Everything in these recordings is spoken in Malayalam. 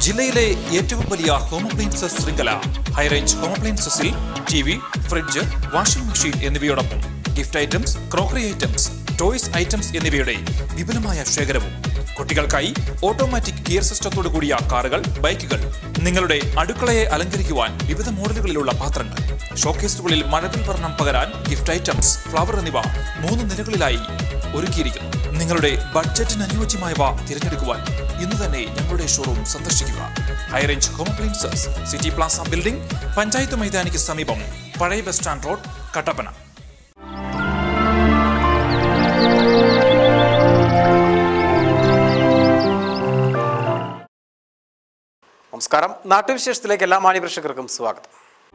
ജില്ലയിലെ ഏറ്റവും വലിയ ഹോം അപ്ലയൻസസ് ശൃംഖല ഹൈറേഞ്ച് ഹോം അപ്ലയൻസസിൽ T V fridge washing machine എന്നിവയോടൊപ്പം gift items crockery items toys items എന്നിവയുടെ വിപുലമായ ശേഖരവും കുട്ടികൾക്കായി ഓട്ടോമാറ്റിക് ഗിയർ സിസ്റ്റത്തോടു കൂടിയ കാറുകൾ ബൈക്കുകൾ നിങ്ങളുടെ അടുക്കളയെ അലങ്കരിക്കുവാൻ വിവിധ മോഡലുകളിലുള്ള പാത്രങ്ങൾ ഷോക്കേസുകളിൽ മഴവിൽ വർണ്ണം പകരാൻ ഗിഫ്റ്റ് ഐറ്റംസ് ഫ്ലവർ എന്നിവ മൂന്ന് നിലകളിലായി ഒരുക്കിയിരിക്കുന്നു നിങ്ങളുടെ ബഡ്ജറ്റിന് അനുയോജ്യമായവ തിരഞ്ഞെടുക്കുവാൻ ഇന്ന് തന്നെ ഞങ്ങളുടെ ഷോറൂം സന്ദർശിക്കുക Highrange home appliances City Plaza building panchayat മൈതാനിക്ക് സമീപം പഴയ ബസ് സ്റ്റാൻഡ് റോഡ് കട്ടപ്പന നമസ്കാരം നാട്ടുവിശേഷത്തിലേക്ക് എല്ലാ മാന്യപ്രേക്ഷകർക്കും സ്വാഗതം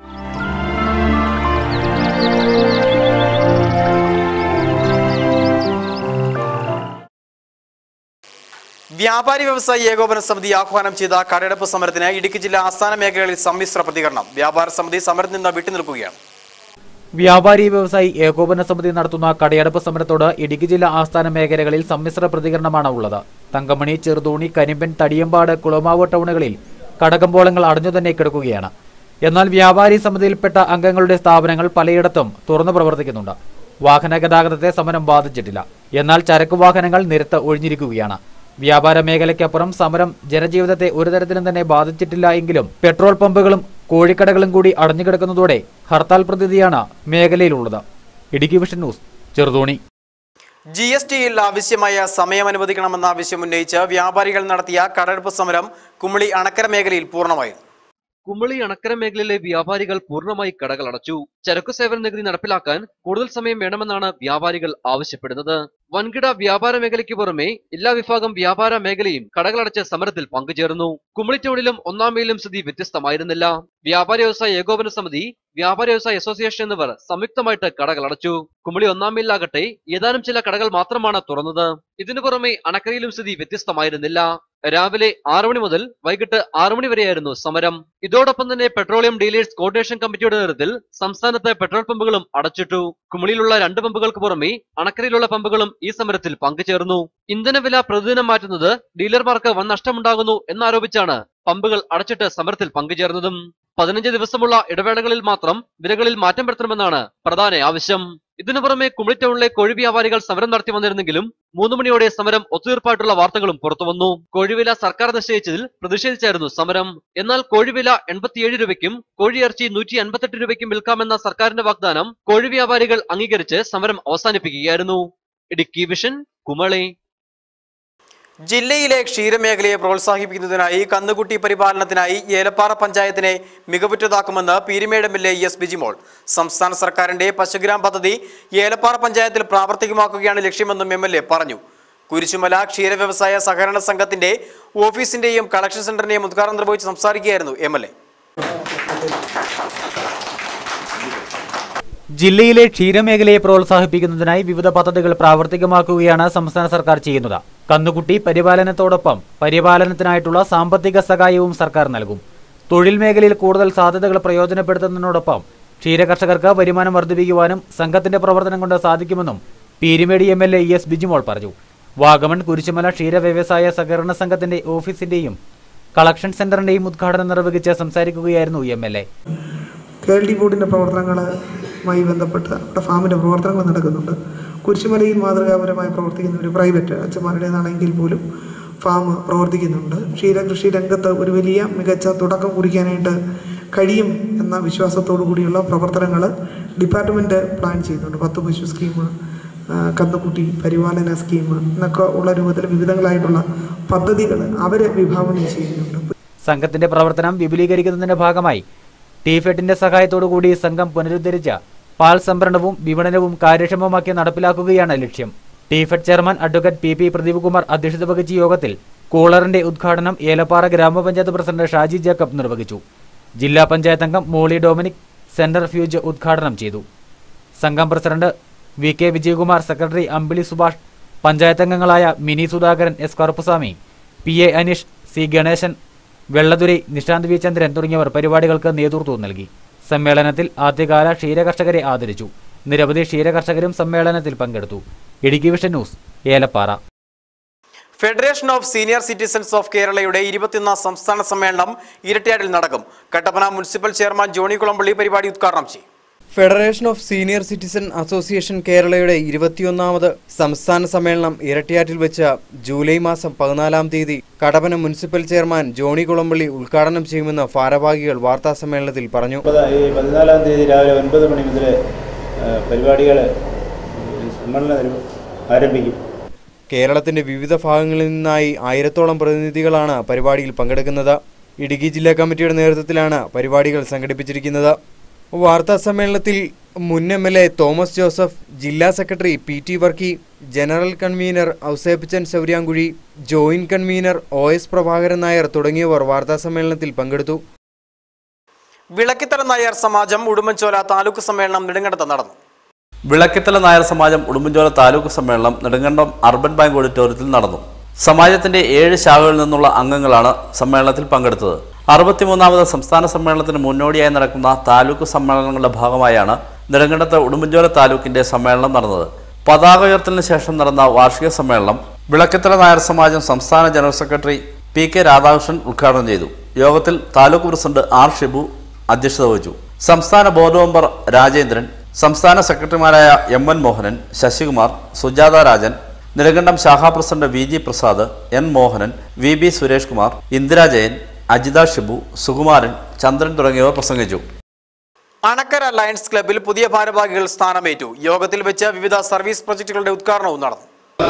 വ്യാപാരി വ്യവസായി ഏകോപന സമിതി ആഹ്വാനം ചെയ്ത കടയെടുപ്പ് സമരത്തിന് ഇടുക്കി ജില്ലാ ആസ്ഥാന മേഖലകളിൽ സമ്മിശ്ര പ്രതികരണം വ്യാപാര സമിതി സമരത്തിൽ നിന്ന് വിട്ടുനിൽക്കുകയാണ് വ്യാപാരി വ്യവസായി ഏകോപന സമിതി നടത്തുന്ന കടയടപ്പ് സമരത്തോട് ഇടുക്കി ജില്ലാ ആസ്ഥാന മേഖലകളിൽ സമ്മിശ്ര പ്രതികരണമാണ് ഉള്ളത് തങ്കമണി ചെറുതോണി കരിമ്പൻ തടിയമ്പാട് കുളമാവ് ടൗണുകളിൽ കടകമ്പോളങ്ങൾ അടഞ്ഞു തന്നെ കിടക്കുകയാണ് എന്നാൽ വ്യാപാരി സമിതിയിൽപ്പെട്ട അംഗങ്ങളുടെ സ്ഥാപനങ്ങൾ പലയിടത്തും തുറന്നു പ്രവർത്തിക്കുന്നുണ്ട് വാഹന ഗതാഗതത്തെ സമരം ബാധിച്ചിട്ടില്ല എന്നാൽ ചരക്ക് വാഹനങ്ങൾ നിരത്ത് ഒഴിഞ്ഞിരിക്കുകയാണ് വ്യാപാര മേഖലയ്ക്കപ്പുറം സമരം ജനജീവിതത്തെ ഒരു തരത്തിലും തന്നെ ബാധിച്ചിട്ടില്ല എങ്കിലും പെട്രോൾ പമ്പുകളും കോഴിക്കടകളും കൂടി അടഞ്ഞുകിടക്കുന്നതോടെ ഹർത്താൽ പ്രതിനിധിയാണ് മേഖലയിലുള്ളത് Idukki Vision News Cheruthoni G S ടിയിൽ ആവശ്യമായ സമയം അനുവദിക്കണമെന്ന ആവശ്യം ഉന്നയിച്ച് വ്യാപാരികൾ നടത്തിയ കടയെടുപ്പ് സമരം കുമളി അണക്കര മേഖലയിൽ പൂർണ്ണമായിരുന്നു കുമളി അണക്കര മേഖലയിലെ വ്യാപാരികൾ പൂർണ്ണമായി കടകൾ അടച്ചു ചരക്കു സേവന നികുതി നടപ്പിലാക്കാൻ കൂടുതൽ സമയം വേണമെന്നാണ് വ്യാപാരികൾ ആവശ്യപ്പെടുന്നത് വൻകിട വ്യാപാര മേഖലയ്ക്ക് പുറമെ എല്ലാ വിഭാഗം വ്യാപാര മേഖലയും കടകളടച്ച് സമരത്തിൽ പങ്കുചേർന്നു കുമളി ടൗണിലും ഒന്നാം മേയിലും സ്ഥിതി വ്യത്യസ്തമായിരുന്നില്ല വ്യാപാര വ്യവസായ ഏകോപന സമിതി വ്യാപാര വ്യവസായ അസോസിയേഷൻ എന്നിവർ സംയുക്തമായിട്ട് കടകൾ അടച്ചു കുമളി ഒന്നാം മേലിലാകട്ടെ ഏതാനും ചില കടകൾ മാത്രമാണ് തുറന്നത് ഇതിനു പുറമെ അണക്കരയിലും സ്ഥിതി വ്യത്യസ്തമായിരുന്നില്ല രാവിലെ ആറു മണി മുതൽ വൈകിട്ട് ആറു മണി വരെയായിരുന്നു സമരം ഇതോടൊപ്പം തന്നെ പെട്രോളിയം ഡീലേഴ്സ് കോർഡിനേഷൻ കമ്മിറ്റിയുടെ നേതൃത്വത്തിൽ സംസ്ഥാനത്തെ പെട്രോൾ പമ്പുകളും അടച്ചിട്ടു കുമളിയിലുള്ള രണ്ട് പമ്പുകൾക്ക് പുറമെ അണക്കരയിലുള്ള പമ്പുകളും ഈ സമരത്തിൽ പങ്കുചേർന്നു ഇന്ധനവില പ്രതിദിനം മാറ്റുന്നത് ഡീലർമാർക്ക് വൻ നഷ്ടമുണ്ടാകുന്നു എന്നാരോപിച്ചാണ് പമ്പുകൾ അടച്ചിട്ട് സമരത്തിൽ പങ്കുചേർന്നതും പതിനഞ്ച് ദിവസമുള്ള ഇടവേളകളിൽ മാത്രം വിലകളിൽ മാറ്റം വരുത്തണമെന്നാണ് പ്രധാന ആവശ്യം ഇതിനു പുറമെ കുമളി ടൗണിലെ കോഴി വ്യാപാരികൾ സമരം നടത്തി വന്നിരുന്നെങ്കിലും മൂന്ന് മണിയോടെ സമരം ഒത്തുതീർപ്പായിട്ടുള്ള വാർത്തകളും പുറത്തുവന്നു കോഴിവില സർക്കാർ നിശ്ചയിച്ചതിൽ പ്രതിഷേധിച്ചായിരുന്നു സമരം എന്നാൽ കോഴിവില എൺപത്തിയേഴ് രൂപയ്ക്കും കോഴിയിറച്ചി നൂറ്റി അൻപത്തെട്ട് രൂപയ്ക്കും വിൽക്കാമെന്ന സർക്കാരിന്റെ വാഗ്ദാനം കോഴി വ്യാപാരികൾ അംഗീകരിച്ച് സമരം അവസാനിപ്പിക്കുകയായിരുന്നു ഇടുക്കി വിഷൻ കുമളി ജില്ലയിലെ ക്ഷീരമേഖലയെ പ്രോത്സാഹിപ്പിക്കുന്നതിനായി കന്നുകുട്ടി പരിപാലനത്തിനായി ഏലപ്പാറ പഞ്ചായത്തിനെ മികവുറ്റതാക്കുമെന്ന് Peermade M L A S Bijimol സംസ്ഥാന സർക്കാരിന്റെ പശുഗ്രാം പദ്ധതി ഏലപ്പാറ പഞ്ചായത്തിൽ പ്രാവർത്തികമാക്കുകയാണ് ലക്ഷ്യമെന്നും എം എൽ എ പറഞ്ഞു കുരിശുമല ക്ഷീര വ്യവസായ സഹകരണ സംഘത്തിന്റെ ഓഫീസിന്റെയും കളക്ഷൻ സെന്ററിന്റെയും ഉദ്ഘാടനം നിർവഹിച്ച് സംസാരിക്കുകയായിരുന്നു എം എൽ എ ജില്ലയിലെ ക്ഷീരമേഖലയെ പ്രോത്സാഹിപ്പിക്കുന്നതിനായി വിവിധ പദ്ധതികൾ പ്രാവർത്തികമാക്കുകയാണ് സംസ്ഥാന സർക്കാർ ചെയ്യുന്നത് കന്നുകുട്ടി പരിപാലനത്തോടൊപ്പം പരിപാലനത്തിനായിട്ടുള്ള സാമ്പത്തിക സഹായവും സർക്കാർ നൽകും തൊഴിൽ മേഖലയിൽ കൂടുതൽ സാധ്യതകൾ പ്രയോജനപ്പെടുത്തുന്നതിനോടൊപ്പം ക്ഷീരകർഷകർക്ക് വരുമാനം വർദ്ധിപ്പിക്കുവാനും സംഘത്തിന്റെ പ്രവർത്തനം കൊണ്ട് സാധിക്കുമെന്നും പീരിമേടി M L A S Bijimol പറഞ്ഞു വാഗമൺ കുരിശുമല ക്ഷീര വ്യവസായ സഹകരണ സംഘത്തിന്റെ ഓഫീസിന്റെയും കളക്ഷൻ സെന്ററിന്റെയും ഉദ്ഘാടനം നിർവഹിച്ച് സംസാരിക്കുകയായിരുന്നു M L A K L D ബോർഡിൻ്റെ പ്രവർത്തനങ്ങളുമായി ബന്ധപ്പെട്ട് അവിടെ ഫാമിൻ്റെ പ്രവർത്തനങ്ങൾ നടക്കുന്നുണ്ട് കുരിശുമലയിൽ മാതൃകാപരമായി പ്രവർത്തിക്കുന്ന ഒരു പ്രൈവറ്റ് അച്ഛന്മാരുടേതാണെങ്കിൽ പോലും ഫാം പ്രവർത്തിക്കുന്നുണ്ട് ക്ഷീരകൃഷി രംഗത്ത് ഒരു വലിയ മികച്ച തുടക്കം കുറിക്കാനായിട്ട് കഴിയും എന്ന വിശ്വാസത്തോടു കൂടിയുള്ള പ്രവർത്തനങ്ങൾ ഡിപ്പാർട്ട്മെൻറ്റ് പ്ലാൻ ചെയ്യുന്നുണ്ട് പത്ത് പശു സ്കീം ആ, കന്നുകുട്ടി പരിപാലന സ്കീം എന്നൊക്കെ ഉള്ള രൂപത്തിൽ വിവിധങ്ങളായിട്ടുള്ള പദ്ധതികൾ അവർ വിഭാവനം ചെയ്യുന്നുണ്ട് സംഘത്തിന്റെ പ്രവർത്തനം വിപുലീകരിക്കുന്നതിന്റെ ഭാഗമായി ടിഫെഡിന്റെ സഹായത്തോടുകൂടി സംഘം പുനരുദ്ധരിച്ച പാൽ സംഭരണവും വിപണനവും കാര്യക്ഷമമാക്കി നടപ്പിലാക്കുകയാണ് ലക്ഷ്യം ടിഫെഡ് chairman advocate P P Pradeep Kumar അധ്യക്ഷത വഹിച്ച യോഗത്തിൽ കൂളറിന്റെ ഉദ്ഘാടനം ഏലപ്പാറ ഗ്രാമപഞ്ചായത്ത് പ്രസിഡന്റ് ഷാജി ജേക്കബ് നിർവഹിച്ചു ജില്ലാ പഞ്ചായത്ത് അംഗം മോളി ഡൊമിനിക് സെന്റർ ഫ്യൂജ് ഉദ്ഘാടനം ചെയ്തു സംഘം president V K Vijayakumar secretary Ambili Subhash panchayat അംഗങ്ങളായ Mini Sudhakaran S Karuppuswamy P A Aneesh C Ganesan Vellathurai Nishanth V Chandran തുടങ്ങിയവർ പരിപാടികൾക്ക് നേതൃത്വം നൽകി സമ്മേളനത്തിൽ ആദ്യകാല ക്ഷീരകർഷകരെ ആദരിച്ചു നിരവധി ക്ഷീരകർഷകരും സമ്മേളനത്തിൽ പങ്കെടുത്തു Idukki Vision News Elappara federation of senior citizens of കേരളയുടെ ഇരുപത്തിയൊന്നാം സംസ്ഥാന സമ്മേളനം ഇരട്ടിയാടിൽ നടക്കും കട്ടപ്പന മുനിസിപ്പൽ ചെയർമാൻ ജോണി കുളമ്പള്ളി പരിപാടി ഉദ്ഘാടനം ചെയ്യും federation of senior citizen association കേരളയുടെ ഇരുപത്തിയൊന്നാമത് സംസ്ഥാന സമ്മേളനം ഇരട്ടിയാറ്റിൽ വെച്ച് ജൂലൈ മാസം പതിനാലാം തീയതി കടപ്പന മുനിസിപ്പൽ ചെയർമാൻ ജോണി കുളമ്പള്ളി ഉദ്ഘാടനം ചെയ്യുമെന്ന് ഭാരവാഹികൾ വാർത്താസമ്മേളനത്തിൽ പറഞ്ഞു മുപ്പത് ഈ പതിനാലാം തീയതി രാവിലെ ഒൻപത് മണി മുതൽ പരിപാടികൾ സമ്മേളനം ആരംഭിക്കും കേരളത്തിന്റെ വിവിധ ഭാഗങ്ങളിൽ നിന്നായി ആയിരത്തോളം പ്രതിനിധികളാണ് പരിപാടിയിൽ പങ്കെടുക്കുന്നത് ഇടുക്കി ജില്ലാ കമ്മിറ്റിയുടെ നേതൃത്വത്തിലാണ് പരിപാടികൾ സംഘടിപ്പിച്ചിരിക്കുന്നത് വാർത്താ സമ്മേളനത്തിൽ മുൻ M L A Thomas Joseph ജില്ലാ secretary P T Varkey general convener Ouseppachan Shouryamkuzhy joint convener O S Prabhakaran Nair തുടങ്ങിയവർ വാർത്താ സമ്മേളനത്തിൽ പങ്കെടുത്തു വിളക്കിത്തല നായർ സമാജം ഉടുമ്പൻചോല താലൂക്ക് സമ്മേളനം നെടുങ്കണ്ടത്ത് നടന്നു വിളക്കിത്തല നായർ സമാജം ഉടുമ്പൻചോല താലൂക്ക് സമ്മേളനം നെടുങ്കണ്ടം അർബൻ ബാങ്ക് ഓഡിറ്റോറിയത്തിൽ നടന്നു സമാജത്തിന്റെ ഏഴ് ശാഖകളിൽ നിന്നുള്ള അംഗങ്ങളാണ് സമ്മേളനത്തിൽ പങ്കെടുത്തത് അറുപത്തിമൂന്നാമത് സംസ്ഥാന സമ്മേളനത്തിന് മുന്നോടിയായി നടക്കുന്ന താലൂക്ക് സമ്മേളനങ്ങളുടെ ഭാഗമായാണ് നെടുങ്കണ്ടത്ത് ഉടുമ്പൻചോല താലൂക്കിന്റെ സമ്മേളനം നടന്നത് പതാക ഉയർത്തലിന് ശേഷം നടന്ന വാർഷിക സമ്മേളനം വിളക്കിത്തല നായർ സമാജം സംസ്ഥാന general secretary P K Radhakrishnan ഉദ്ഘാടനം ചെയ്തു യോഗത്തിൽ താലൂക്ക് പ്രസിഡന്റ് ആർ ഷിബു അധ്യക്ഷത വഹിച്ചു സംസ്ഥാന ബോർഡ് മെമ്പർ രാജേന്ദ്രൻ സംസ്ഥാന സെക്രട്ടറിമാരായ എം എൻ മോഹനൻ ശശികുമാർ സുജാത രാജൻ നെടുങ്കണ്ടം ശാഖാ president V G Prasad N Mohanan V B Suresh Kumar Indira Jayan Ajitha Shibu Sukumaran Chandran തുടങ്ങിയവർ പ്രസംഗിച്ചു അണക്കര ലയൺസ് ക്ലബ്ബിൽ പുതിയ ഭാരവാഹികൾ സ്ഥാനമേറ്റു യോഗത്തിൽ വെച്ച് വിവിധ സർവീസ് പ്രൊജക്ടുകളുടെ ഉദ്ഘാടനവും നടന്നു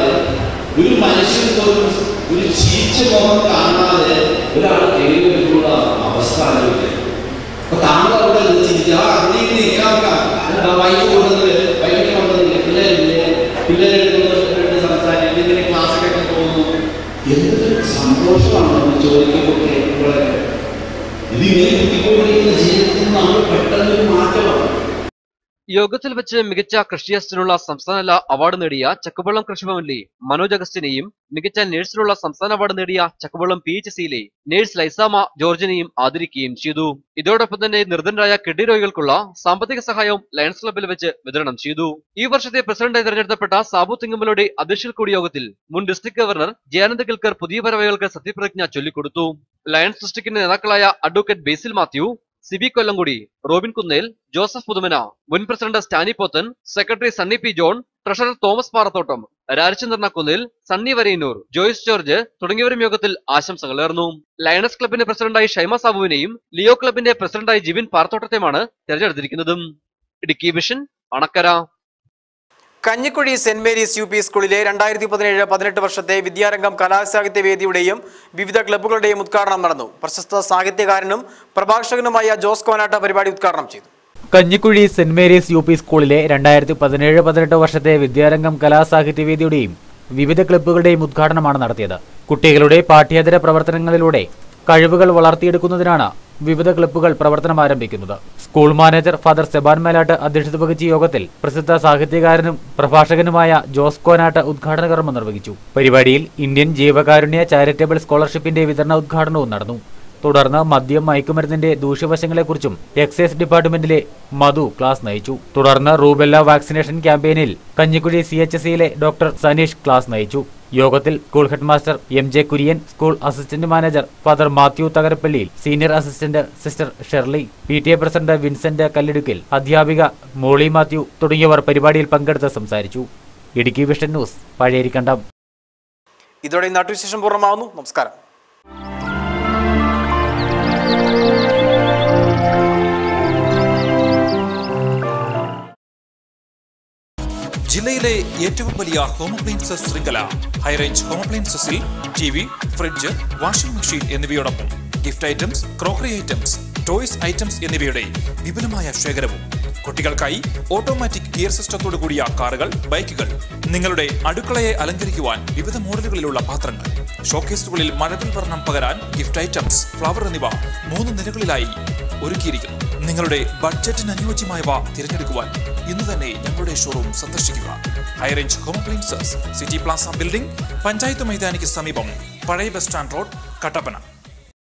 ഒരു മനുഷ്യൻ പോലും ഒരു ചിരിച്ച മുഖം കാണാതെ ഒരാൾ കയറി വരുമ്പോൾ അവസ്ഥ ആലോചിക്കുക അപ്പൊ താങ്കൾ അവിടെ ചിരിച്ച ആ അതിലേക്ക് നിൽക്കാം വൈകി കൊണ്ടുവന്നത് വൈകിട്ട് കൊണ്ടുവന്നില്ല പിള്ളേരില്ലേ പിള്ളേരെടുത്ത് സംസാരിക്കും ഇങ്ങനെ ക്ലാസ്സിലൊക്കെ പോകുന്നു എന്തൊരു സന്തോഷമാണ് ചോദിക്കുമ്പോൾ കേൾക്കുമ്പോഴൊക്കെ ഇതിങ്ങനെ കിട്ടിക്കൊണ്ടിരിക്കുന്ന ജീവിതത്തിൽ നമ്മൾ പെട്ടെന്നൊരു മാറ്റമാണ് യോഗത്തിൽ വെച്ച് മികച്ച കൃഷിയസിനുള്ള സംസ്ഥാനതല അവാർഡ് നേടിയ ചക്കുവള്ളം കൃഷിഭവനിലെ മനോജ് അഗസ്റ്റിനെയും മികച്ച നഴ്സിനുള്ള സംസ്ഥാന അവാർഡ് നേടിയ ചക്കുവള്ളം പി എച്ച് സിയിലെ നേഴ്സ് ലൈസാമ ജോർജിനെയും ആദരിക്കുകയും ചെയ്തു ഇതോടൊപ്പം തന്നെ നിർധനരായ കിഡ്നി രോഗികൾക്കുള്ള സാമ്പത്തിക സഹായവും ലയൺസ് ക്ലബ്ബിൽ വെച്ച് വിതരണം ചെയ്തു ഈ വർഷത്തെ പ്രസിഡന്റായി തെരഞ്ഞെടുക്കപ്പെട്ട സാബു തിങ്ങമ്പലയുടെ അധ്യക്ഷൽ കൂടി യോഗത്തിൽ മുൻ ഡിസ്ട്രിക്ട് ഗവർണർ ജയാനന്ദ കിൽക്കർ പുതിയ വരവകൾക്ക് സത്യപ്രതിജ്ഞ ചൊല്ലിക്കൊടുത്തു ലയൺസ് ഡിസ്ട്രിക്റ്റിന്റെ നേതാക്കളായ അഡ്വക്കേറ്റ് ബേസിൽ മാത്യു സിബി കൊല്ലംകുടി റോബിൻ കുന്നേൽ ജോസഫ് പുതുമന മുൻ president Stany Pothen secretary Sunny P John treasurer Thomas Parathottam രാജചന്ദ്രന കുന്നിൽ സണ്ണി വരയന്നൂർ ജോയിസ് ജോർജ് തുടങ്ങിയവരും യോഗത്തിൽ ആശംസകൾ നേർന്നു ലയണസ് ക്ലബിന്റെ പ്രസിഡന്റായി ഷൈമ സാബുവിനെയും ലിയോ ക്ലബിന്റെ പ്രസിഡന്റായി ജിവിൻ പാറത്തോട്ടത്തെയുമാണ് തെരഞ്ഞെടുത്തിരിക്കുന്നത് Idukki Vision Anakkara Kanjikuzhy Saint Mary's U P സ്കൂളിലെ രണ്ടായിരത്തി പതിനേഴ് പതിനെട്ട് വർഷത്തെ വിദ്യാരംഗം കലാസാഹിത്യ വേദിയുടെയും വിവിധ ക്ലബ്ബുകളുടെയും ഉദ്ഘാടനം നടന്നു പ്രശസ്ത സാഹിത്യകാരനും പ്രഭാഷകനുമായ ജോസ് കോനാട്ട പരിപാടി ഉദ്ഘാടനം ചെയ്തു Kanjikuzhy Saint Mary's U P സ്കൂളിലെ രണ്ടായിരത്തി പതിനേഴ് പതിനെട്ട് വർഷത്തെ വിദ്യാരംഗം കലാസാഹിത്യവേദിയുടെയും വിവിധ ക്ലബ്ബുകളുടെയും ഉദ്ഘാടനമാണ് നടത്തിയത് കുട്ടികളുടെ പാഠ്യേതര പ്രവർത്തനങ്ങളിലൂടെ കഴിവുകൾ വളർത്തിയെടുക്കുന്നതിനാണ് വിവിധ ക്ലബ്ബുകൾ പ്രവർത്തനം ആരംഭിക്കുന്നത് school manager father Seban Melattu അധ്യക്ഷത വഹിച്ച യോഗത്തിൽ പ്രസിദ്ധ സാഹിത്യകാരനും പ്രഭാഷകനുമായ ജോസ് കോനാട്ട് ഉദ്ഘാടന കർമ്മം നിർവഹിച്ചു പരിപാടിയിൽ ഇന്ത്യൻ ജീവകാരുണ്യ ചാരിറ്റബിൾ സ്കോളർഷിപ്പിന്റെ വിതരണ ഉദ്ഘാടനവും നടന്നു തുടർന്ന് മദ്യം മയക്കുമരുന്നിന്റെ ദൂഷ്യവശങ്ങളെക്കുറിച്ചും എക്സൈസ് ഡിപ്പാർട്ട്മെന്റിലെ മധു ക്ലാസ് നയിച്ചു തുടർന്ന് റൂബെല്ല വാക്സിനേഷൻ ക്യാമ്പയിനിൽ കഞ്ഞിക്കുഴി സി എച്ച് സിയിലെ ഡോക്ടർ സനീഷ് ക്ലാസ് നയിച്ചു യോഗത്തിൽ school headmaster M J Kurian school assistant manager father Mathew തകരപ്പള്ളിയിൽ senior assistant sister Shirley P T A president Vincent കല്ലിടുക്കിൽ അധ്യാപിക മോളി മാത്യു തുടങ്ങിയവർ പരിപാടിയിൽ പങ്കെടുത്ത് സംസാരിച്ചു ഇടുക്കി വിഷൻ ന്യൂസ് പഴയരിക്കണ്ടം ഇതോടെ ഈ നാട്ടുവിശേഷം പൂർണ്ണമാവുന്നു നമസ്കാരം ജില്ലയിലെ ഏറ്റവും വലിയ ഹോം അപ്ലയൻസസ് ശൃംഖല ഹൈറേഞ്ച് ഹോം അപ്ലയൻസസിൽ T V fridge washing machine എന്നിവയോടൊപ്പം gift items crockery items toys items എന്നിവയുടെ വിപുലമായ ശേഖരവും കുട്ടികൾക്കായി ഓട്ടോമാറ്റിക് ഗിയർ സിസ്റ്റത്തോടു കൂടിയ കാറുകൾ ബൈക്കുകൾ നിങ്ങളുടെ അടുക്കളയെ അലങ്കരിക്കുവാൻ വിവിധ മോഡലുകളിലുള്ള പാത്രങ്ങൾ ഷോക്കേസുകളിൽ മഴവിൽ വർണ്ണം പകരാൻ ഗിഫ്റ്റ് ഐറ്റംസ് ഫ്ലവർ എന്നിവ മൂന്ന് നിലകളിലായി ഒരുക്കിയിരിക്കുന്നു നിങ്ങളുടെ ബഡ്ജറ്റിന് അനുയോജ്യമായവ തിരഞ്ഞെടുക്കുവാൻ ഇന്ന് തന്നെ ഞങ്ങളുടെ ഷോറൂം സന്ദർശിക്കുക Highrange home appliances City Plaza building panchayat മൈതാനിക്ക് സമീപം പഴയ ബസ് സ്റ്റാൻഡ് റോഡ് കട്ടപ്പന